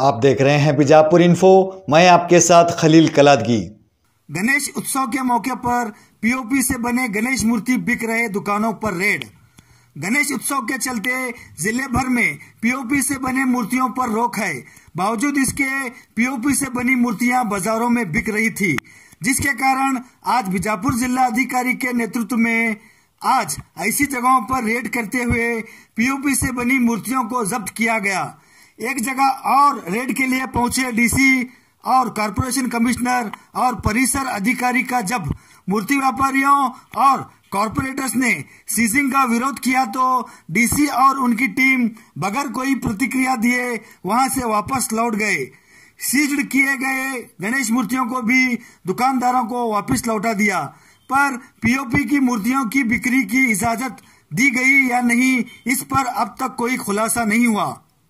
आप देख रहे हैं बीजापुर इन्फो मैं आपके साथ खलील कलादगी गणेश उत्सव के मौके पर पीओपी से बने गणेश मूर्ति बिक रहे दुकानों पर रेड गणेश उत्सव के चलते जिले भर में पीओपी से बने मूर्तियों पर रोक है बावजूद इसके पीओपी से बनी मूर्तियां बाजारों में बिक रही थी जिसके कारण आज बीजापुर जिला अधिकारी के नेतृत्व में आज ऐसी जगहों पर रेड करते हुए पीओपी से बनी मूर्तियों को जब्त किया गया एक जगह और रेड के लिए पहुंचे डीसी और कॉरपोरेशन कमिश्नर और परिसर अधिकारी का जब मूर्ति व्यापारियों और कॉरपोरेटर्स ने सीजिंग का विरोध किया तो डीसी और उनकी टीम बगैर कोई प्रतिक्रिया दिए वहां से वापस लौट गए सीज्ड किए गए गणेश मूर्तियों को भी दुकानदारों को वापस लौटा दिया पर पीओपी की मूर्तियों की बिक्री की इजाजत दी गई या नहीं इस पर अब तक कोई खुलासा नहीं हुआ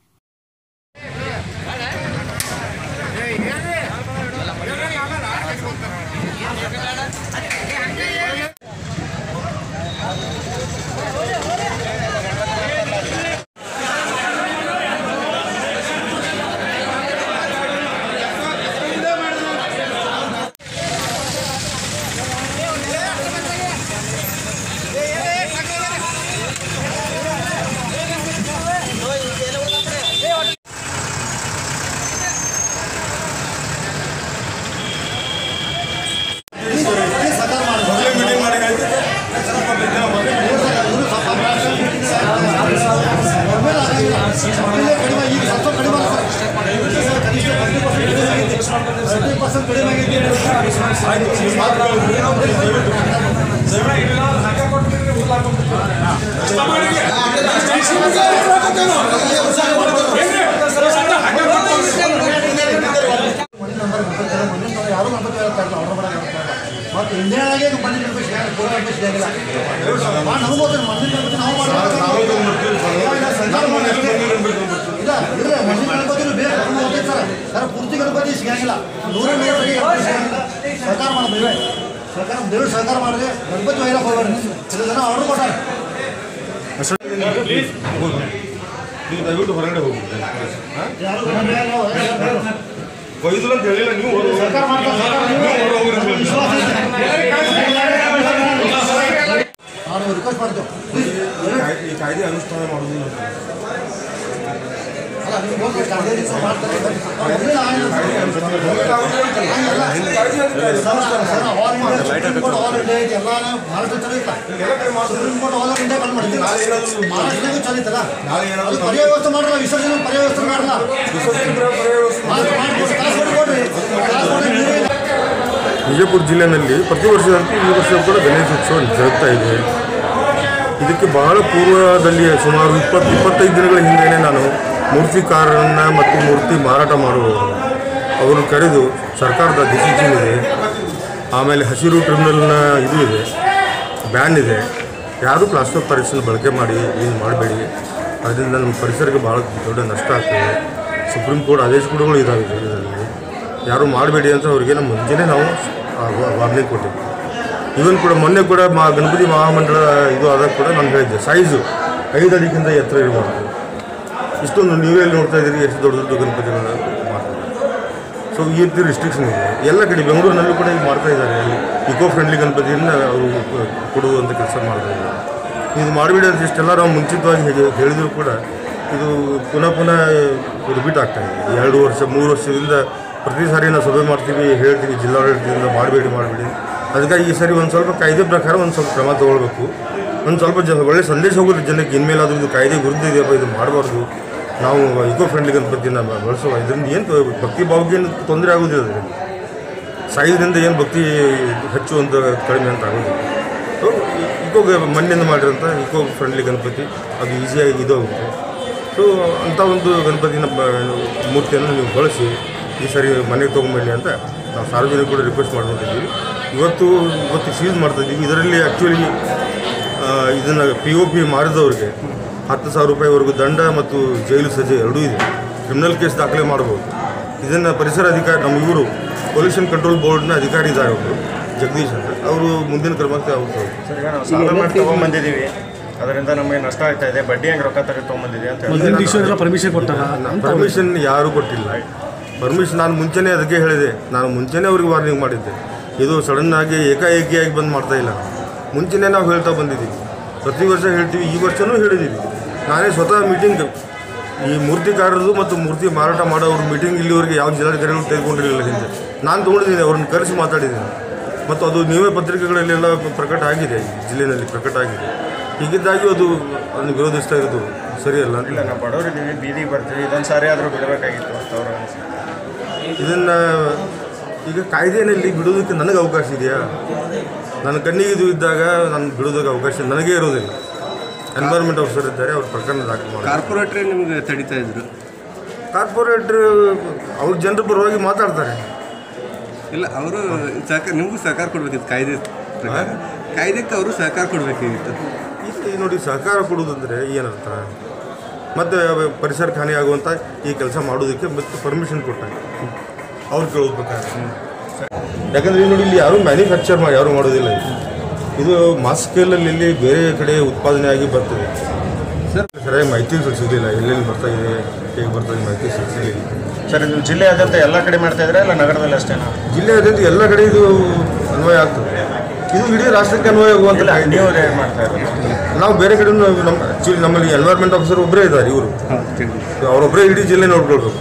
ಯಾರು ಗಣಪತಿ ಹೇಳ್ತಾ ಇಲ್ಲ ಆರ್ಡರ್ ಮಾಡಕ್ಕೆ ಹೇಳ್ತಾ ಇಲ್ಲ ಮತ್ತು ಇಂಡಿಯಾದಾಗೆ ಇದು ಮಣ್ಣಿನ ಗಣಪತಿ ಸಿಗಲ್ಲ ಪೂರ ಗಣಪತಿ ಸಿಗಂಗಿಲ್ಲ ಮಾಡಿ ನಮಗೂ ಗೊತ್ತಿಲ್ಲ ಮಣ್ಣಿನ ಗಣಪತಿ ನಾವು ಮಾಡ್ಬೇಕು ಇಲ್ಲ ಇಲ್ಲ ಮಣ್ಣಿನ ಗಣಪತಿನೂ ಬೇಕು ನಮ್ಗೆ ಗೊತ್ತೈತೆ ಸರ್ ಸರ್ ಪೂರ್ತಿ ಗಣಪತಿ ಸಿಗಂಗಿಲ್ಲ ನೂರ ನೂರ ಅಡಿ ಗಣಪತಿ ಸಿಗಂಗಿಲ್ಲ ಸರ್ಕಾರ ಮಾಡಬೇಕು ಸರ್ಕಾರ ದೇವ್ರು ಸಹಕಾರ ಮಾಡಿದ್ರೆ ಗಣಪತಿ ಒಯ್ಯಕ್ಕೆ ಹೋಗ್ಬೇಡಿ ಇದು ಜನ ಆರ್ಡರ್ ಕೊಟ್ಟಾರೆ ನೀವು ದಯವಿಟ್ಟು ಹೊರಗಡೆ ಹೋಗಿ ಯಾರು ಗಣಪತಿ ನಾವು ಒಯ್ದಿಲ್ಲ ಅಂತ ಹೇಳಿಲ್ಲ ನೀವು ಹೊರಗೆ ಹೋಗಿ. ಸರ್ಕಾರ ಮಾಡ್ತಾರೆ ಸರ್ಕಾರ ನೀವು ಹೊರಗೆ ಹೋಗ್ರಿ ಅಂತ ಹೇಳಿ. ವಿಶ್ವಾಸ ಐತೆ. ನಾವು ರಿಕ್ವೆಸ್ಟ್ ಮಾಡ್ತೇವೆ ಈ ಕಾಯ್ದೆ- ಈ ಕಾಯ್ದೆ ಅನುಷ್ಠಾನ ಮಾಡೋದಿಲ್ಲ ಅಂತ. ಅಲ್ಲ ನೀವು ಹೋಗಿ ಕಾಯ್ದೆ ರೀತಿ ಮಾಡ್ತಾರೆ ಮೊದಲೇ ಆಯ್ತು. Sir, all India, Supreme Court all India ಐತಿ, ಎಲ್ಲಾನು ಮಹಾರಾಷ್ಟ್ರ ಚಲೋ ಐತಲ್ಲ? ಸುಪ್ರೀಂ ಕೋರ್ಟ್ all India ಬಂದ್ ಮಾಡಿದ್ರು. ಮಹಾರಾಷ್ಟ್ರದಾಗೂ ಚಲೋ ಐತಲ್ಲ? ನಾಳೆ ಏನಾದ್ರು ಅದು ಪರ್ಯಾಯ ವ್ಯವಸ್ಥೆ ಮಾಡಲ್ಲ ವಿಸರ್ಜನೆ ಪರ್ಯಾಯ ವ್ಯವಸ್ಥೆ ಮಾಡಲ್ಲ ವಿಸರ್ಜನೆ ಪರ್ಯಾಯ ವ್ಯವಸ್ಥೆ ಮಾಡಿ- ಮಾಡ್ಕೊಡ್ರಿ, ಕಾಸು ಕೊಟ್ಟು ಕೊಡ್ರಿ ಕಾಸು ಕೊಡ್ರಿ ನೀವೇ ಇಲ್ಲ. ವಿಜಯಪುರ ಜಿಲ್ಲೆಯಲ್ಲಿ ಪ್ರತಿ ವರ್ಷದಂತೆ ಈ ವರ್ಷ ಕೂಡ ಗಣೇಶೋತ್ಸವ ಜರುಗ್ತಾ ಇದೆ ಇದಕ್ಕೆ ಬಹಳ ಪೂರ್ವದಲ್ಲಿ ಸುಮಾರು ಇಪ್ಪತ್ತು ಇಪ್ಪತ್ತೈದು ದಿನಗಳ ಹಿಂದೆಯೇ ನಾನು ಮೂರ್ತಿಕಾರರನ್ನು ಮತ್ತು ಮೂರ್ತಿ ಮಾರಾಟ ಮಾಡುವವರು ಅವರು ಕರೆದು ಸರ್ಕಾರದ ಡಿಸಿಷನ್ ಇದೆ ಆಮೇಲೆ ಹಸಿರು ಟ್ರಿಬ್ಯುನಲ್ನ ಇದು ಇದೆ ಬ್ಯಾನ್ ಇದೆ ಯಾರೂ ಪ್ಲಾಸ್ಟಿಕ್ ಪರಿಸರ ಬಳಕೆ ಮಾಡಿ ಯೂಸ್ ಮಾಡಬೇಡಿ ಅದರಿಂದ ನಮ್ಮ ಪರಿಸರಕ್ಕೆ ಭಾಳ ದೊಡ್ಡ ನಷ್ಟ ಆಗ್ತದೆ ಸುಪ್ರೀಂ ಕೋರ್ಟ್ ಆದೇಶ ಕೂಡ ಇದ್ದಾವೆ ಇದರಲ್ಲಿ ಯಾರು ಮಾಡಬೇಡಿ ಅಂತ ಅವರಿಗೆ ನಮ್ಮ ಮುಂಚೆನೇ ನಾವು ವಾರ್ನಿಂಗ್ ಕೊಟ್ಟಿದ್ವಿ ಇವನ್ ಕೂಡ ಮೊನ್ನೆ ಕೂಡ ಮಾ ಗಣಪತಿ ಮಹಾಮಂಡಳ ಇದು ಆದಾಗ ಕೂಡ ನಾನು ಹೇಳಿದ್ದೆ ಸೈಜು ಐದು ಅಡಿಗಿಂತ ಎತ್ತರ ಇರಬಾರ್ದು ಇಷ್ಟೊಂದು ನೀವೇ ನೋಡ್ತಾ ಇದ್ದೀರಿ ಎಷ್ಟು ದೊಡ್ಡ ದೊಡ್ಡ ಗಣಪತಿಗಳನ್ನ ಮಾಡ್ತಾರೆ ಸೊ ಈ ರೀತಿ ರಿಸ್ಟ್ರಿಕ್ಷನ್ ಇದೆ ಎಲ್ಲ ಕಡೆ ಬೆಂಗಳೂರಿನಲ್ಲೂ ಕೂಡ ಈಗ ಮಾಡ್ತಾ ಇದ್ದಾರೆ ಇಕೋ ಫ್ರೆಂಡ್ಲಿ ಗಣಪತಿಯನ್ನು ಅವರು ಕೊಡುವಂಥ ಕೆಲಸ ಮಾಡ್ತಾ ಇದ್ದಾರೆ ಇದು ಮಾಡಬೇಡಿ ಅಂತ ಇಷ್ಟೆಲ್ಲ ನಾವು ಮುಂಚಿತವಾಗಿ ಹೇಳಿ- ಹೇಳಿದ್ರು ಕೂಡ ಇದು ಪುನಃ ಪುನಃ ರಿಪೀಟ್ ಆಗ್ತಾ ಇದೆ ಎರಡು ವರ್ಷ ಮೂರು ವರ್ಷದಿಂದ ಪ್ರತಿ ಸಾರಿ ನಾವು ಸಭೆ ಮಾಡ್ತೀವಿ ಹೇಳ್ತೀವಿ ಜಿಲ್ಲಾಡಳಿತದಿಂದ ಮಾಡಬೇಡಿ ಮಾಡಬೇಡಿ ಅದಕ್ಕಾಗಿ ಈ ಸರಿ ಒಂದು ಸ್ವಲ್ಪ ಕಾಯ್ದೆ ಪ್ರಕಾರ ಒಂದು ಸ್ವಲ್ಪ ಕ್ರಮ ತಗೊಳ್ಬೇಕು ಒಂದು ಸ್ವಲ್ಪ ಜ ಒಳ್ಳೆ ಸಂದೇಶ ಹೋಗುತ್ತೆ ಜನಕ್ಕೆ ಇನ್ಮೇಲಾದರೂ ಇದು ಕಾಯ್ದೆ ವಿರುದ್ಧ ಇದೆಯಪ್ಪ ಇದು ಮಾಡಬಾರ್ದು ನಾವು ಇಕೋ ಫ್ರೆಂಡ್ಲಿ ಗಣಪತಿನ ಬ- ಬಳಸುವ ಇದರಿಂದ ಏನು ಭಕ್ತಿ ಭಾವಕ್ಕೆ ಏನು ತೊಂದರೆ ಆಗೋದಿಲ್ಲ ಅದರಿಂದ ಸಾಯೋದ್ರಿಂದ ಏನು ಭಕ್ತಿ ಹೆಚ್ಚು ಅಂತ ಕಡಿಮೆ ಅಂತ ಆಗೋದಿಲ್ಲ ಸೊ ಇಕೋ ಗ- ಮಣ್ಣಿಂದ ಮಾಡಿರೋಂಥ ಇಕೋ ಫ್ರೆಂಡ್ಲಿ ಗಣಪತಿ ಅದು ಈಸಿಯಾಗಿ ಇದು ಆಗುತ್ತೆ ಸೊ ಅಂಥ ಒಂದು ಗಣಪತಿನ ಬ ಮೂರ್ತಿಯನ್ನು ನೀವು ಬಳಸಿ ಈ ಸರಿ ಮನೆಗೆ ತೊಗೊಂಬನ್ನಿ ಅಂತ ನಾವು ಸಾರ್ವಜನಿಕ ಕೂಡ ರಿಕ್ವೆಸ್ಟ್ ಮಾಡ್ಕೊಂಡಿದ್ದೀವಿ ಇವತ್ತು ಇವತ್ತು ಸೀಸ್ ಮಾಡ್ತಾ ಇದ್ದೀವಿ ಇದರಲ್ಲಿ ಆ್ಯಕ್ಚುಲಿ ಇದನ್ನು ಪಿ ಒ ಪಿ ಮಾರಿದವ್ರಿಗೆ ಹತ್ತು ಸಾವಿರ ರೂಪಾಯಿವರೆಗೂ ದಂಡ ಮತ್ತು ಜೈಲು ಸಜೆ ಎರಡೂ ಇದೆ ಕ್ರಿಮಿನಲ್ ಕೇಸ್ ದಾಖಲೆ ಮಾಡ್ಬೋದು ಇದನ್ನು ಪರಿಸರ ಅಧಿಕಾರಿ ನಮ್ಮ ಇವರು ಪೊಲ್ಯೂಷನ್ ಕಂಟ್ರೋಲ್ ಬೋರ್ಡ್ನ ಅಧಿಕಾರಿ ಇದ್ದಾರೆ ಅವರು ಜಗದೀಶ್ ಅಂತ ಅವರು ಮುಂದಿನ ಕ್ರಮಕ್ಕೆ ಅವರು ಸಾಲ ಮಾಡಿ ತೊಗೊಂಬಂದಿದ್ದೀವಿ ಅದರಿಂದ ನಮಗೆ ನಷ್ಟ ಆಗ್ತಾ ಇದೆ ಬಡ್ಡಿ ಹೆಂಗೆ ರೊಕ್ಕ ತೆಗೆದು ತೊಗೊಂಬಂದಿದೆ ಅಂತ ಹೇಳಿ ಮೊದಲಿನ ಡಿಶ್ ಪರ್ಮಿಷನ್ ಕೊಟ್ಟಾರ ಪರ್ಮಿಷನ್ ಯಾರೂ ಕೊಟ್ಟಿಲ್ಲ ಪರ್ಮಿಷನ್ ನಾನು ಮುಂಚೆನೇ ಅದಕ್ಕೆ ಹೇಳಿದೆ ನಾನು ಮುಂಚೆನೇ ಅವ್ರಿಗೆ ವಾರ್ನಿಂಗ್ ಮಾಡಿದ್ದೆ ಇದು ಸಡನ್ ಆಗಿ ಏಕಾಏಕಿಯಾಗಿ ಬಂದ್ ಮಾಡ್ತಾ ಇಲ್ಲ ಮುಂಚೆನೇ ನಾವು ಹೇಳ್ತಾ ಬಂದಿದ್ದೀವಿ ಪ್ರತಿ ವರ್ಷ ಹೇಳ್ತೀವಿ ಈ ವರ್ಷವೂ ಹೇಳಿದ್ದೀವಿ ನಾನೇ ಸ್ವತಃ ಮೀಟಿಂಗ್ ಈ ಮೂರ್ತಿಕಾರರದು ಮತ್ತು ಮೂರ್ತಿ ಮಾರಾಟ ಮಾಡೋರು ಮೀಟಿಂಗ್ ಇಲ್ಲಿವರೆಗೆ ಯಾವ ಜಿಲ್ಲಾಧಿಕಾರಿಗಳು ತೆಗೆದುಕೊಂಡಿರಲಿಲ್ಲ ಹಿಂದೆ ನಾನು ತೊಗೊಂಡಿದ್ದೀನಿ ಅವ್ರನ್ನ ಕರೆಸಿ ಮಾತಾಡಿದ್ದೀನಿ ಮತ್ತು ಅದು ನೀವೇ ಪತ್ರಿಕೆಗಳಲ್ಲೆಲ್ಲ ಪ್ರಕಟ ಆಗಿದೆ ಜಿಲ್ಲೆಯಲ್ಲಿ ಪ್ರಕಟ ಆಗಿದೆ ಹೀಗಿದ್ದಾಗಿ ಅದು ಅದನ್ನು ವಿರೋಧಿಸ್ತಾ ಇರೋದು ಸರಿಯಲ್ಲ ಅಂತ ಇಲ್ಲ ನಾವು ಬಡವರಿದ್ದೀವಿ ಬೀದಿಗೆ ಬರ್ತೀವಿ ಇದೊಂದು ಸಾರಿ ಆದರೂ ಬಿಡಬೇಕಾಗಿತ್ತು ಅಂತ ಅವ್ರ ಅನಿಸಿಕೆ ಇದನ್ನು ಈಗ ಕಾಯ್ದೆಯಲ್ಲಿ ಬಿಡೋದಕ್ಕೆ ನನಗೆ ಅವಕಾಶ ಇದೆಯಾ ನನ್ನ ಕಣ್ಣಿಗೆ ಇದು ಇದ್ದಾಗ ನಾನು ಬಿಡೋದಕ್ಕೆ ಅವಕಾಶ ನನಗೇ ಇರೋದಿಲ್ಲ ಎನ್ವೈರ್ಮೆಂಟ್ ಆಫೀಸರ್ ಇದ್ದಾರೆ ಅವ್ರ ಪ್ರಕರಣ ದಾಖಲು ಮಾಡಿ ಕಾರ್ಪೊರೇಟ್ರೇ ನಿಮ್ಗೆ ತಡಿತಾ ಇದ್ರು ಕಾರ್ಪೊರೇಟ್ರ್ ಅವ್ರ ಜನರ ಪರವಾಗಿ ಮಾತಾಡ್ತಾರೆ ಇಲ್ಲ ಅವರು ಸಹಕಾರ ನಿಮಗೂ ಸಹಕಾರ ಕೊಡ್ಬೇಕಿತ್ತು ಕಾಯ್ದೆ ಪ್ರಕಾರ ಕಾಯ್ದೆಗೆ ಅವರು ಸಹಕಾರ ಕೊಡಬೇಕಾಗಿತ್ತು ಇಲ್ಲಿ ನೋಡಿ ಸಹಕಾರ ಕೊಡೋದಂದರೆ ಏನರ್ಥ ಮತ್ತು ಪರಿಸರ ಹಾನಿ ಆಗುವಂಥ ಈ ಕೆಲಸ ಮಾಡೋದಕ್ಕೆ ಮತ್ತೆ ಪರ್ಮಿಷನ್ ಕೊಟ್ಟಾಗ ಅವ್ರು ಕೇಳೋದ್ಬೇಕಾದ್ರೆ ಯಾಕಂದರೆ ನೋಡಿ ಇಲ್ಲಿ ಯಾರೂ ಮ್ಯಾನುಫ್ಯಾಕ್ಚರ್ ಮಾಡಿ ಯಾರೂ ಮಾಡೋದಿಲ್ಲ ಇದು. ಇದು ಮಾಸ್ ಸ್ಕೇಲಲ್ಲಿ ಇಲ್ಲಿ ಬೇರೆ ಕಡೆ ಉತ್ಪಾದನೆ ಆಗಿ ಬರ್ತದೆ ಸರ್ ಸರಿಯಾಗಿ ಮಾಹಿತಿ ಸಿಗಲಿಲ್ಲ ಎಲ್ಲೆಲ್ಲಿ ಬರ್ತಾ ಇದೆ ಹೇಗೆ ಬರ್ತಾ ಇದೆ ಮಾಹಿತಿ ಸಿಗಲಿಲ್ಲ ಸರ್ ಇದು ಜಿಲ್ಲೆಯಾದ್ಯಂತ ಎಲ್ಲ ಕಡೆ ಮಾಡ್ತಾ ಇದ್ರೆ ಇಲ್ಲ ನಗರದಲ್ಲಿ ಅಷ್ಟೇನಾ ಜಿಲ್ಲೆಯಾದ್ಯಂತ ಎಲ್ಲ ಕಡೆ ಇದು ಅನ್ವಯ ಆಗ್ತದೆ ಇದು ಇಡೀ ರಾಷ್ಟ್ರಕ್ಕೆ ಅನ್ವಯ ಆಗುವಂಥ ಇಲ್ಲ ಕಾಯ್ದೆ. ನೀವು ಏನು ಮಾಡ್ತಾ ಇರೋದು ನಾವು ಬೇರೆ ಕಡೆ ನಮ್ಮ ಆ್ಯಕ್ಚುಲಿ ನಮ್ಮಲ್ಲಿ ಎನ್ವೈರ್ಮೆಂಟ್ ಆಫೀಸರ್ ಒಬ್ಬರೇ ಇದ್ದಾರೆ ಇವರು ಅವರೊಬ್ಬರೇ ಇಡೀ ಜಿಲ್ಲೆ ನೋಡ್ಕೊಳ್ಬೇಕು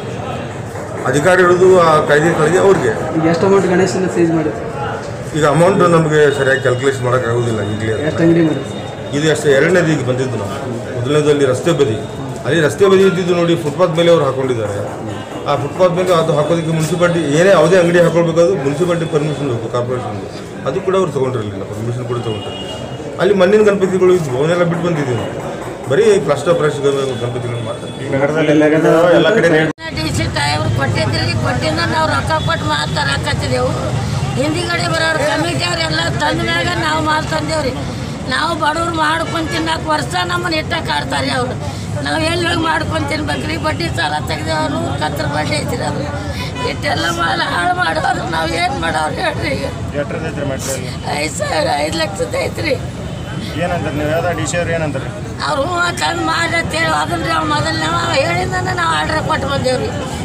ಅಧಿಕಾರಿ ಹಿಡಿದು ಆ ಕಾಯ್ದೆ ಕೆಳಗೆ ಅವ್ರಿಗೆ ಈಗ ಎಷ್ಟು ಅಮೌಂಟ್ ಗಣೇಶನ ಸೀಸ್ ಮಾಡಿದ್ರು ಈಗ ಅಮೌಂಟ್ ನಮಗೆ ಸರಿಯಾಗಿ ಕ್ಯಾಲ್ಕುಲೇಷನ್ ಮಾಡೋಕ್ಕಾಗೋದಿಲ್ಲ ಈಗಲೇ ಎಷ್ಟು ಅಂಗಡಿ ಮಾಡಿದ್ರು ಇದು ಅಷ್ಟೇ ಎರಡನೇದು ಈಗ ಬಂದಿದ್ದು ನಾವು ಮೊದಲನೇದಲ್ಲಿ ರಸ್ತೆ ಬದಿ ಅಲ್ಲಿ ರಸ್ತೆ ಬದಿ ಇದ್ದಿದ್ದು ನೋಡಿ ಫುಟ್ಪಾತ್ ಮೇಲೆ ಅವ್ರು ಹಾಕೊಂಡಿದ್ದಾರೆ ಆ ಫುಟ್ಪಾತ್ ಮೇಲೆ ಅದು ಹಾಕೋದಕ್ಕೆ ಮುನ್ಸಿಪಾಲ್ಟಿ ಏನೇ ಯಾವುದೇ ಅಂಗಡಿ ಹಾಕೊಳ್ಬೇಕಾದ್ರೂ ಮುನ್ಸಿಪಾಲ್ಟಿ ಪರ್ಮಿಷನ್ ಬೇಕು ಕಾರ್ಪೊರೇಷನ್ ಅದು ಕೂಡ ಅವ್ರು ತೊಗೊಂಡಿರಲಿಲ್ಲ ಪರ್ಮಿಷನ್ ಕೂಡ ತೊಗೊಂಡಿರಲಿಲ್ಲ ಅಲ್ಲಿ ಮಣ್ಣಿನ ಗಣಪತಿಗಳು ಇದ್ವು ಅವನ್ನೆಲ್ಲ ಬಿಟ್ಟು ಬಂದಿದ್ದೀವಿ ನಾವು ಬರೀ ಪ್ಲಾಸ್ಟರ್ ಪ್ರೈಸ್ ಗಣಪತಿಗಳು ಮಾತ್ರ ಈಗ ನಗರದಲ್ಲಿ ಎಲ್ಲ ಎಲ್ಲ ಕಡೆ ರೇಟ್ ಡಿ ಸಿ ಸಾಹೇಬ್ರು ಕೊಟ್ಟಿದ್ರಿಗೆ ಕೊಟ್ಟಿಂದ ನಾವು ರೊಕ್ಕ ಕೊಟ್ಟು ಮಾಲ್ ತರಾಕತ್ತಿದೆವು ಹಿಂದಿಗಡೆ ಬರೋರು ಕಮಿಟಿ ಅವ್ರೆಲ್ಲ ತಂದ ಮ್ಯಾಗ ನಾವು ಮಾಲ್ ತಂದೇವ್ರಿ ನಾವು ಬಡವ್ರು ಮಾಡ್ಕೊಂಡು ತಿನ್ನಕ್ಕೆ ವರ್ಷ ನಮ್ಮನ್ನ ಇಟ್ಟ ಕಾಡ್ತಾರೆ ಅವರು ನಾವು ಎಲ್ಲಿ ಹೋಗಿ ಮಾಡ್ಕೊಂಡು ತಿನ್ಬೇಕ್ರಿ ಬಡ್ಡಿ ಸಾಲ ತೆಗ್ದೇವು ನೂರು ಕತ್ರ ಬಡ್ಡಿ ಐತಿರಿ ಅದು ಇಟ್ಟೆಲ್ಲ ಮಾಲ್ ಹಾಳು ಮಾಡೋರು ನಾವು ಏನು ಮಾಡೋರು ಹೇಳ್ರಿ ಈಗ ಎಷ್ಟರದೈತ್ರಿ ಮೆಟೀರಿಯಲ್ ಐದು ಸಾವಿರ ಐದು ಲಕ್ಷದ ಐತ್ರಿ ಏನಂತಾರೆ ನೀವು ಯಾವ್ದು ಡಿ ಸಿ ಅವ್ರು ಏನಂತಾರೆ ಅವ್ರು ಹೂವು ತಂದು ಮಾಡಿ ಅಂತೇಳಿ ಅದನ್ನ ರೀ ಅವ್ನು ಮೊದಲು ನಾವು ಹೇಳಿದಾನೆ ನಾವು ಆರ್ಡ್ರ್ ಕೊಟ್ಟು ಬಂದೇವ್ರಿ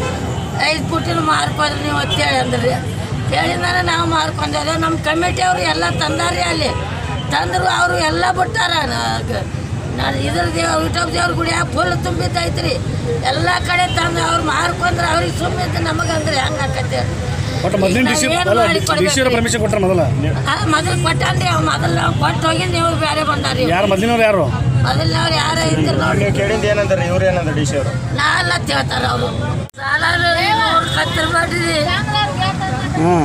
ಐದು ಪುಟ್ಟಿನ ಮಾರ್ಕೋದ್ರಿ ನೀವು ಅಂತೇಳಿ ಅಂದ್ರಿ ಹೇಳಿದಾನೆ ನಾವು ಮಾರ್ಕೊಂಡೇವ್ರಿ ನಮ್ಮ ಕಮಿಟಿ ಅವರು ಎಲ್ಲ ತಂದಾರಿ ಅಲ್ಲಿ ತಂದರು ಅವರು ಎಲ್ಲ ಬಿಟ್ಟಾರ ನಾನು ಇದ್ರ ದೇವ್ ಯೂಟ್ಯೂಬ್ ದೇವ್ರ ಗುಡಿ ಫುಲ್ ತುಂಬಿದ್ದೈತ್ರಿ ಎಲ್ಲ ಕಡೆ ತಂದು ಅವ್ರು ಮಾರ್ಕೊಂಡ್ರೆ ಅವ್ರಿಗೆ ಸುಮ್ಮಿದ್ದು ನಮಗಂದ್ರೆ ಹೆಂಗೆ ಆಕತ್ತೆ ಒಟ್ಟು ಮೊದಲಿನ ಡಿಶ್ ಡಿಶ್ ಪರ್ಮಿಷನ್ ಕೊಟ್ಟಾರ ಮೊದಲ ಮೊದಲು ಕೊಟ್ಟಾನ್ರಿ ಅವ್ ಮೊದಲು ನಾವು ಕೊಟ್ಟು ಹೋಗಿ ನೀವು ಬೇರೆ ಬಂದಾರಿ ಯಾರು ಮೊದಲಿನವ್ರು ಯಾರು ಮೊದಲಿನವ್ರು ಯಾರ ಇದ್ರು ನೋಡಿ ನೀವು ಕೇಳಿದ್ದು ಏನಂತಾರೆ ಇವ್ರು ಏನಂದ್ರೆ ಡಿ ಸಿ ಅವರು ನಾಲ್ಲ ಹೇಳ್ತಾರ ಅವರು ಸಾಲ ಕತ್ತಿರ ಮಾಡ್ರಿ ಹ್ಞೂ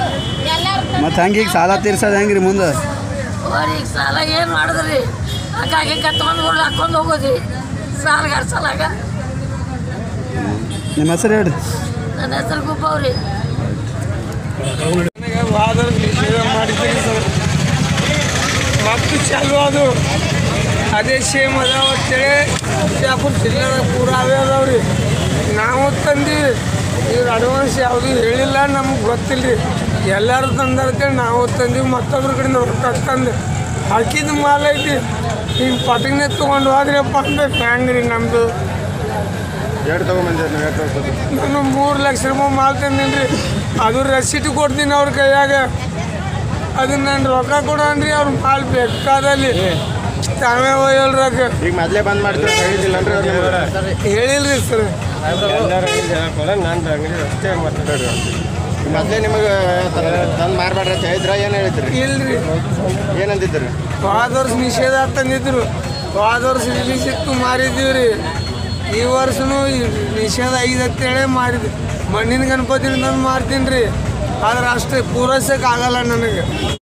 ಮತ್ತು ಹಂಗೆ ಈಗ ಸಾಲ ತೀರ್ಸೋದು ಹೆಂಗೆ ರೀ ಮುಂದೆ ಅವ್ರಿಗೆ ಸಾಲ ಏನು ಮಾಡಿದ್ರಿ ಹಾಗಾಗಿ ಕತ್ಕೊಂಡು ಹಾಕೊಂಡು ಹೋಗೋದ್ರಿ ಸಾಲಗಾರ ಸಲಾಗ ನಿಮ್ಮ ಹೆಸರು ಹೇಳ್ರಿ ನನ್ನ ಹೆಸರು ಗುಬ್ಬವ್ರಿ ಮತ್ತು ಚಾಲು ಅದು ಅದೇ ಸೇಮ್ ಅದಾವ ಅಂತೇಳಿ ಬಿಜಾಪುರ ಜಿಲ್ಲೆದಾಗ ಪೂರ ಅವೇ ಅದಾವ್ರಿ ನಾವು ತಂದೀವಿ ಇವ್ರು ಅಡ್ವಾನ್ಸ್ ಯಾವುದು ಹೇಳಿಲ್ಲ ನಮ್ಗೆ ಗೊತ್ತಿಲ್ಲ ರೀ ಎಲ್ಲರೂ ತಂದರ್ತೇಳಿ ನಾವು ತಂದೀವಿ ಮತ್ತೊಬ್ರ ಕಡೆ ರೊಕ್ಕ ತಂದು ಹಾಕಿದ ಮಾಲ್ ಐತಿ ಹಿಂಗೆ ಪಟಕ್ನೆ ತೊಗೊಂಡು ಹೋದ್ರಪ್ಪ ಅಂದ್ರೆ ಹ್ಯಾಂಗೆ ರೀ ನಮ್ಮದು ಎರಡು ತೊಗೊಂಬಂದಿರಿ ನೀವು ಎರಡು ತಗೋದು ನಾನು ಮೂರು ಲಕ್ಷ ರೂಪಾಯಿ ಮಾಲ್ ತಂದೀನಿ ರೀ ಅದು ರಸೀಟ್ ಕೊಡ್ತೀನಿ ಅವ್ರ ಕೈಯಾಗ ಅದನ್ನ ನಾನು ರೊಕ್ಕ ಕೊಡೋನ್ರಿ ಅವ್ರ ಮಾಲ್ ಬೇಕಾದಲ್ಲಿ ತಾವೇ ಒಯ್ಯಲ್ರಾಗ ಈಗ ಮೊದಲೇ ಬಂದ್ ಮಾಡ್ತೀವಿ ಹೇಳಿದ್ದಿಲ್ಲ ಅಂದ್ರೆ ಹೇಳಿಲ್ರಿ ಸರ್ ನಾನು ಅಂಗಡಿ ಅಷ್ಟೇ ಮಾತಾಡ್ರಿ ಮೊದಲೇ ನಿಮಗೆ ತಂದು ಮಾರ್ಬೇಡ್ರಿ ಅಂತ ಹೇಳಿದ್ರ ಏನು ಹೇಳಿದ್ರಿ ಇಲ್ರಿ ಏನಂದಿದ್ರಿ ಹೋದ ವರ್ಷ ನಿಷೇಧ ತಂದಿದ್ರು ಹೋದ ವರ್ಷ ರಿಲೀಸ್ ಇತ್ತು ಮಾರಿದ್ದೀವಿ ರೀ ಈ ವರ್ಷನೂ ಈ ನಿಷೇಧ ಐದು ಅಂತೇಳಿ ಮಾರಿದ್ವಿ ಮಣ್ಣಿನ ಗಣಪತಿನ ತಂದು ಮಾರ್ತೀನಿ ರೀ ಆದ್ರೆ ಅಷ್ಟೇ ಪೂರೈಸಕ್ಕೆ ಆಗಲ್ಲ ನನಗೆ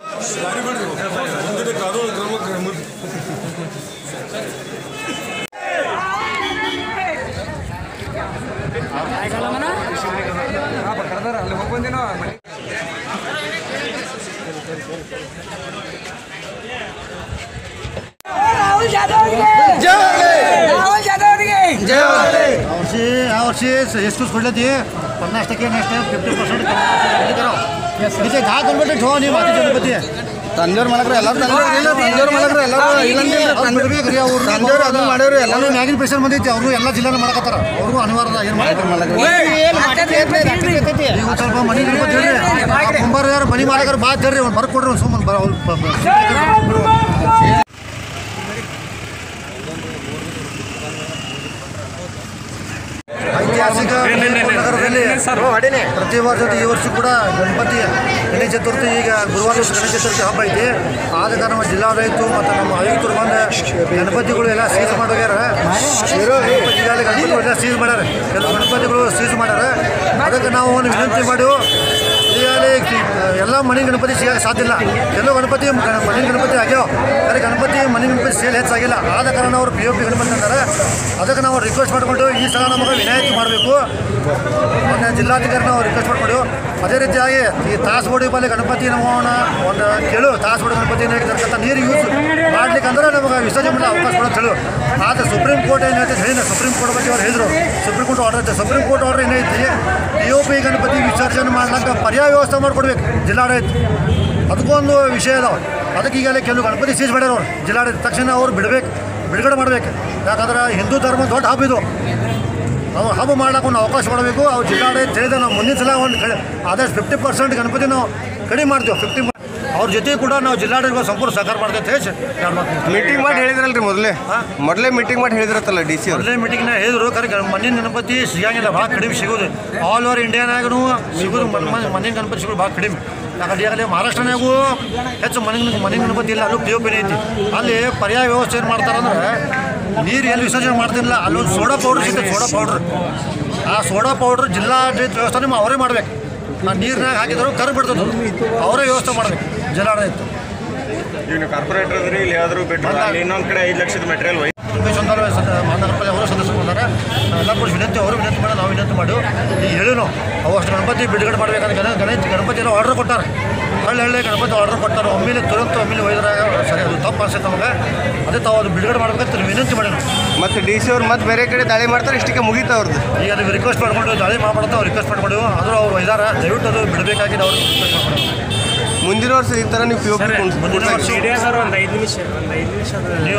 यावर्षी यावर्षी एक्सक्यूज खोडले पन्नास टक्के नेक्स्ट टाइम फिफ्टी पर्सेंट तिथे दहा गणपती ठेवा नाही मातीचे गणपती आहे ತಂದೆಯವ್ರ ಮಾಡಕ್ರೆ ಎಲ್ಲರೂ ತಂದೆಯವ್ರ ಮಾಡಕ್ರೆ ಎಲ್ಲರೂ ಬಿಡ್ಬೇಕ್ರಿ ಅವ್ರು ತಂದೆಯವ್ರು ಅದು ಮಾಡ್ಯಾವ್ರಿ ಎಲ್ಲ ಎಲ್ಲರೂ ಮ್ಯಾಗಿನ ಪ್ರೆಷರ್ ಬಂದೈತಿ ಅವರು ಎಲ್ಲ ಜಿಲ್ಲಾನ ಮಾಡಕತ್ತಾರ ಅವ್ರಿಗೂ ಅನಿವಾರ್ಯ ಏನು ಮಾಡ್ತಾರೆ ಈಗ ಒಂದ್ ಸ್ವಲ್ಪ ಮನೆ ಗಣಪತಿ ಹೇಳ್ರಿ ಕುಂಬಾರ ಯಾರು ಮನೆ ಮಾಲಕರು ಬಾ ಹೇಳ್ರಿ ಒಂದು ಬರ್ಕ್ ಕೊಡ್ರಿ ಒಂದು ಸುಮ್ಮನೆ ಬರ ಅವ್ರು ಪ- ಪ- ಐತಿಹಾಸಿಕ ನಗರದಲ್ಲಿ ಪ್ರತಿ ವರ್ಷದ ಈ ವರ್ಷ ಕೂಡ ಗಣಪತಿ ಗಣೇಶ ಚತುರ್ಥಿ ಈಗ ಗುರುವಾರ ದಿವಸ ಗಣೇಶ ಚತುರ್ಥಿ ಹಬ್ಬ ಐತಿ ಆದ ಕಾರಣ ನಮ್ಮ ಜಿಲ್ಲಾಡಳಿತ ಮತ್ತು ನಮ್ಮ ಆಯುಕ್ತರು ಬಂದು ಗಣಪತಿಗಳು ಎಲ್ಲ ಸೀಸ್ ಮಾಡೋಗ್ಯಾರ ಈಗಾಗಲೇ ಗಣಪತಿಗಳು ಎಲ್ಲ ಸೀಸ್ ಮಾಡ್ಯಾರ ಕೆಲವು ಗಣಪತಿಗಳು ಸೀಸ್ ಮಾಡ್ಯಾರ ಅದಕ್ಕೆ ನಾವು ಒಂದು ವಿನಂತಿ ಮಾಡಿ ಈಗಾಗಲೇ ಎಲ್ಲ ಮನೆ ಗಣಪತಿ ಸಿಗಕ್ಕೆ ಸಾಧ್ಯ ಇಲ್ಲ ಕೆಲವು ಗಣಪತಿ ಗಣ- ಮನೆ ಗಣಪತಿ ಆಗ್ಯಾವ ಆದರೆ ಗಣಪತಿ ಮನೆ ಗಣಪತಿ ಸೇಲ್ ಹೆಚ್ಚಾಗಿಲ್ಲ ಆದ ಕಾರಣ ಅವರು ಪಿ ಒ ಪಿ ಗಣಪತಿ ಅಂತಾರೆ ಅದಕ್ಕೆ ನಾವು ರಿಕ್ವೆಸ್ಟ್ ಮಾಡಿಕೊಂಡು ಈ ಸಲ ನಮಗೆ ವಿನಾಯಿತಿ ಮಾಡಬೇಕು ಮೊನ್ನೆ ಜಿಲ್ಲಾಧಿಕಾರಿ ನಾವು ರಿಕ್ವೆಸ್ಟ್ ಮಾಡಿಕೊಂಡು ಅದೇ ರೀತಿಯಾಗಿ ಈ ತಾಸಬೋಡಿ ಬಲ್ಲಿ ಗಣಪತಿ ನಮ್ಮವನ್ನ ಒಂದು ಕೇಳು ತಾಸಬೋಡಿ ಗಣಪತಿ ತಕ್ಕಂಥ ನೀರು ಯೂಸ್ ಮಾಡ್ಲಿಕ್ಕೆ ಅಂದ್ರೆ ನಮಗೆ ವಿಸರ್ಜನೆ ಮಾಡಲು ಅವಕಾಶ ಕೊಡೋದು ಹೇಳು ಆದರೆ ಸುಪ್ರೀಂ ಕೋರ್ಟ್ ಏನೈತೆ ಹೇಳಿದ ಸುಪ್ರೀಂ ಕೋರ್ಟ್ ಬಗ್ಗೆ ಅವ್ರು ಹೇಳಿದ್ರು ಸುಪ್ರೀಂ ಕೋರ್ಟ್ ಆರ್ಡರ್ ಐತೆ ಸುಪ್ರೀಂ ಕೋರ್ಟ್ ಆರ್ಡರ್ ಏನೈತಿ ಪಿ ಒ ಪಿ ಗಣಪತಿ ವಿಸರ್ಜನೆ ಮಾಡ್ಲಿಕ್ಕೆ ಪರ್ಯಾಯ ವ್ಯವಸ್ಥೆ ಮಾಡಿಕೊಡ್ಬೇಕು ಜಿಲ್ಲಾಡಳಿತ ಅದಕ್ಕೊಂದು ವಿಷಯ ಅದಾವ ಅದಕ್ಕೆ ಈಗಲೇ ಕೆಲವು ಗಣಪತಿ ಸೀಸ್ ಮಾಡ್ಯಾರ ಅವ್ರು ಜಿಲ್ಲಾಡಳಿತ ತಕ್ಷಣ ಅವ್ರು ಬಿಡ್ಬೇಕು ಬಿಡುಗಡೆ ಮಾಡ್ಬೇಕು ಯಾಕಂದ್ರೆ ಹಿಂದೂ ಧರ್ಮ ದೊಡ್ಡ ಹಬ್ಬ ಇದು ನಾವು ಹಬ್ಬ ಮಾಡ್ಲಿಕ್ಕೆ ಒಂದು ಅವಕಾಶ ಮಾಡಬೇಕು ಅವ್ರು ಜಿಲ್ಲಾಡಳಿತ ತಿಳಿದ ನಾವು ಮುಂದಿನ ಸಲ ಒಂದು ಕಡೆ ಆದಷ್ಟು ಫಿಫ್ಟಿ ಪರ್ಸೆಂಟ್ ಗಣಪತಿ ನಾವು ಕಡಿಮೆ ಮಾಡ್ತೀವಿ ಫಿಫ್ಟಿ ಅವ್ರ ಜೊತೆ ಕೂಡ ನಾವು ಜಿಲ್ಲಾಡಳಿತ ಸಂಪೂರ್ಣ ಸಹಕಾರ ಮಾಡ್ತೈತೆ ಹೇಳಿ ಎರಡು ಮಾತು ಮೀಟಿಂಗ್ ಮಾಡಿ ಹೇಳಿದ್ರಲ್ರಿ ಮೊದಲೇ ಮೊದಲೇ ಮೀಟಿಂಗ್ ಮಾಡಿ ಹೇಳಿದ್ರತ್ತಲ್ಲ ಡಿ ಸಿ ಅವ್ರು ಮೊದಲೇ ಮೀಟಿಂಗ್ನ ಹೇಳಿದ್ರು ಕರೆ ಗಣ- ಮಣ್ಣಿನ ಗಣಪತಿ ಸಿಗಂಗಿಲ್ಲ ಭಾಳ ಕಡಿಮೆ ಸಿಗೋದು ಆಲ್ ಓವರ್ ಇಂಡಿಯಾನಾಗೂ ಸಿಗೋದು ಮಣ್- ಮಣ್- ಮಣ್ಣಿನ ಗಣಪತಿ ಸಿಗೋದು ಭಾಳ ಕಡಿಮೆ ಯಾಕಂದ್ರೆ ಈಗಾಗಲೇ ಮಹಾರಾಷ್ಟ್ರನಾಗೂ ಹೆಚ್ಚು ಮಣ್ಣಿನ ಮಣ್ಣಿನ ಗಣಪತಿ ಇಲ್ಲ ಅಲ್ಲೂ ಪಿ ಒ ಪಿನೇ ಐತಿ ಅಲ್ಲಿ ಪರ್ಯಾಯ ವ್ಯವಸ್ಥೆ ಏನು ಮಾಡ್ತಾರಂದ್ರೆ ನೀರು ಎಲ್ಲಿ ವಿಸರ್ಜನೆ ಮಾಡ್ತಿಲ್ಲ ಅಲ್ಲೊಂದು ಸೋಡಾ ಪೌಡ್ರ್ ಸಿಗ್ತದೆ ಸೋಡಾ ಪೌಡ್ರ್ ಆ ಸೋಡಾ ಪೌಡ್ರ್ ಜಿಲ್ಲಾಡಳಿತ ವ್ಯವಸ್ಥೆ ನಿಮ್ಮ ಅವರೇ ಮಾಡ್ಬೇಕು ಆ ನೀರಿನಾಗ ಹಾಕಿದ್ರು ಕರು ಬಿಡ್ತದೆ ಅದು. ಅವರೇ ವ್ಯವಸ್ಥೆ ಮಾಡ್ಬೇಕು ಜಿಲ್ಲಾಡಳಿತ ಇವ್ನು ಕಾರ್ಪೊರೇಟರ್ ಅದ್ರಿ ಇಲ್ಲಿ ಯಾವ್ದಾದ್ರು ಬಿಟ್ಟರು ಅಲ್ಲಿ ಇನ್ನೊಂದು ಕಡೆ ಐದು ಲಕ್ಷದ ಮೆಟೀರಿಯಲ್ ಉಮೇಶ್ ಮಹಾನಗರಪಾಲಿಕೆ ಅವರು ಸದಸ್ಯರು ಬಂದಾರೆ ನಾವೆಲ್ಲ ಕೂಡ ವಿನಂತಿ ಅವರು ವಿನಂತಿ ಮಾಡಿ ನಾವು ವಿನಂತಿ ಮಾಡಿ ಈಗ ಹೇಳಿ ನಾವು ಅವು ಅಷ್ಟು ಗಣಪತಿ ಬಿಡುಗಡೆ ಮಾಡ್ಬೇಕಂದ್ರೆ ಗಣ ಗಣೇಶ ಗಣಪತಿ ಎಲ್ಲ ಆರ್ಡರ್ ಕೊಟ್ಟಾರೆ ಹಳ್ಳಿ ಹಳ್ಳಿ ಗಣಪತಿ ಆರ್ಡರ್ ಕೊಟ್ಟಾರೆ ಒಮ್ಮೆಲೆ ತುರಂತ ಒಮ್ಮೆಲೆ ಒಯ್ದ್ರಾಗ ಸರಿ ಅದು ತಪ್ಪು ಅನ್ಸುತ್ತೆ ನಮಗೆ ಅದೇ ತಾವು ಅದು ಬಿಡುಗಡೆ ಮಾಡ್ಬೇಕಂತ ವಿನಂತಿ ಮಾಡಿ ನಾವು ಮತ್ತೆ ಡಿ ಸಿ ಅವ್ರು ಮತ್ತೆ ಬೇರೆ ಕಡೆ ದಾಳಿ ಮಾಡ್ತಾರೆ ಇಷ್ಟಕ್ಕೆ ಮುಗೀತ ಅವ್ರದ್ದು ಈಗ ನೀವು ರಿಕ್ವೆಸ್ಟ್ ಮಾಡ್ಕೊಂಡು ದಾಳಿ ಮಾಡ್ಬಾರ್ದು ಅವ್ರು ರಿಕ್ವೆಸ್ಟ್ ಮಾಡ್ಕೊಂಡು ಆದರೂ ಅವ್ರು ಒಯ್ದಾರ ದಯವಿಟ್ಟು ಅದು ಬಿಡಬೇಕಾಗಿ ನಾವು ರಿಕ್ವೆಸ್ಟ್ ಮಾಡ್ಕೊಂಡು ಮುಂದಿನ ವರ್ಷ ಈ ಥರ ನೀವು ಪಿ ಒ ಪಿ ಮುಂದಿನ ವರ್ಷ ಸರ್ ಒಂದು ಐದು ನಿಮಿಷ ಒಂದು ಐದು ನಿಮಿಷ ನೀವು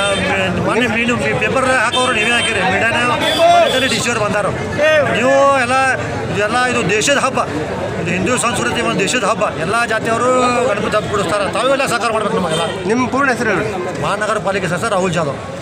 ಮೊನ್ನೆ ಮೀನು ಪೇಪರ್ ಹಾಕೋರು ನೀವೇ ಹಾಕಿರಿ ಮೀಡಿಯಾನ ಡಿ ಸಿ ಅವ್ರು ಬಂದಾರು ನೀವು ಎಲ್ಲ ಇದೆಲ್ಲ ಇದು ದೇಶದ ಹಬ್ಬ ಇದು ಹಿಂದೂ ಸಂಸ್ಕೃತಿ ಒಂದು ದೇಶದ ಹಬ್ಬ ಎಲ್ಲ ಜಾತಿಯವರು ಗಣಪತಿ ಹಬ್ಬ ಕೊಡಿಸ್ತಾರೆ ತಾವೆಲ್ಲ ಸಹಕಾರ ಮಾಡ್ಬೇಕು ನಮಗೆಲ್ಲ ನಿಮ್ಮ ಪೂರ್ಣ ಹೆಸರು ಹೇಳಿ ಮಹಾನಗರ ಪಾಲಿಕೆ ಸದಸ್ಯ ರಾಹುಲ್ ಜಾಧವ್